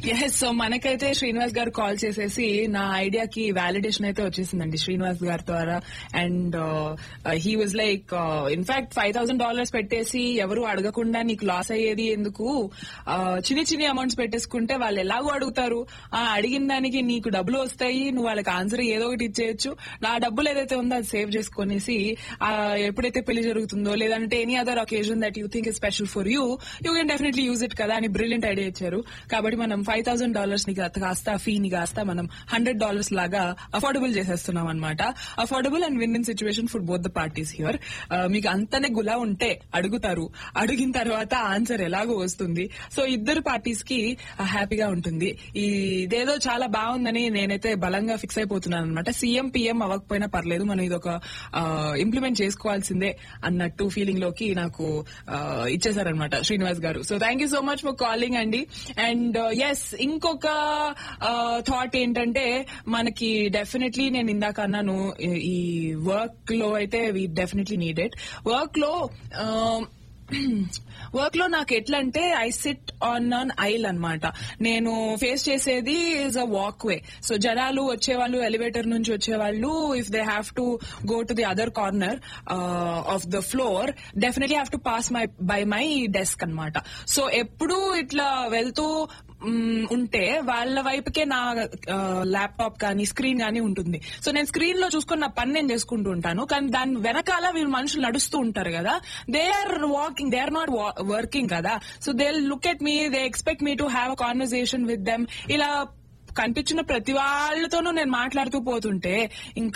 yes so మనకైతే శ్రీనివాస్ గారు call చేసేసి నా ఐడియాకి వ్యాలిడేషన్ అయితే వచ్చేసిందండి శ్రీనివాస్ గారి ద్వారా and he was like in fact five thousand dollars పెట్టేసి ఎవరు అడగకుండా నీకు లాస్ అయ్యేది ఎందుకు Uh, చిన్ని చిన్ని అమౌంట్స్ పెట్టేసుకుంటే వాళ్ళు ఎలాగో అడుగుతారు ఆ అడిగిన దానికి నీకు డబ్బులు వస్తాయి నువ్వు వాళ్ళకి ఆన్సర్ ఏదో ఒకటి ఇచ్చేయచ్చు నా డబ్బులు ఏదైతే ఉందో అది సేవ్ చేసుకునేసి ఆ, ఎప్పుడైతే పెళ్లి జరుగుతుందో లేదంటే any other occasion that you think is special for you you can definitely use it కదా అని బ్రిలియంట్ ఐడియా ఇచ్చారు కాబట్టి మనం ఫైవ్ థౌసండ్ డాలర్స్ ని కాస్త- కాస్త ఫీని కాస్త మనం హండ్రెడ్ డాలర్స్ లాగా అఫోర్డబుల్ చేసేస్తున్నాం అనమాట affordable and win win situation for both the parties here మీకు అంతనే గులా ఉంటే అడుగుతారు అడిగిన తర్వాత ఆన్సర్ ఎలాగో వస్తుంది సో ఇద్దరు పార్టీస్ కి హ్యాపీగా ఉంటుంది ఈ ఇదేదో చాలా బాగుందని నేనైతే బలంగా ఫిక్స్ అయిపోతున్నాను అనమాట సీఎం పిఎం అవ్వకపోయినా పర్లేదు మనం ఇది ఒక ఇంప్లిమెంట్ చేసుకోవాల్సిందే అన్నట్టు ఫీలింగ్ లోకి నాకు ఆ, ఇచ్చేసారనమాట Srinivas garu so thank you so much for calling అండి అండ్ ఎస్ ఇంకొక థాట్ ఏంటంటే మనకి డెఫినెట్లీ నేను ఇందాక అన్నాను ఈ- ఈ వర్క్ లో అయితే వీ డెఫినెట్లీ నీడెడ్ వర్క్ లో వర్క్ లో నాకు ఎట్లా అంటే I sit on an aisle అన్నమాట నేను ఫేస్ చేసేది is a walkway so జనాలు వచ్చేవాళ్ళు ఎలివేటర్ నుంచి వచ్చేవాళ్ళు if they have to go to the other corner of the floor definitely have to pass my by my desk అన్నమాట so ఎప్పుడు ఇట్లా వెళ్తూ మ్, ఉంటే వాళ్ళ వైపుకే నా ల్యాప్టాప్ కానీ స్క్రీన్ కానీ ఉంటుంది సో నేను స్క్రీన్ లో చూసుకుని నా పని నేను చేసుకుంటూ ఉంటాను కానీ దాని వెనకాల వీళ్ళు మనుషులు నడుస్తూ ఉంటారు కదా they are walking they are not working కదా so they look at me they expect me to have a conversation with them ఇలా కనిపించిన ప్రతి వాళ్ళతోనూ నేను మాట్లాడుతూ పోతుంటే ఇంకా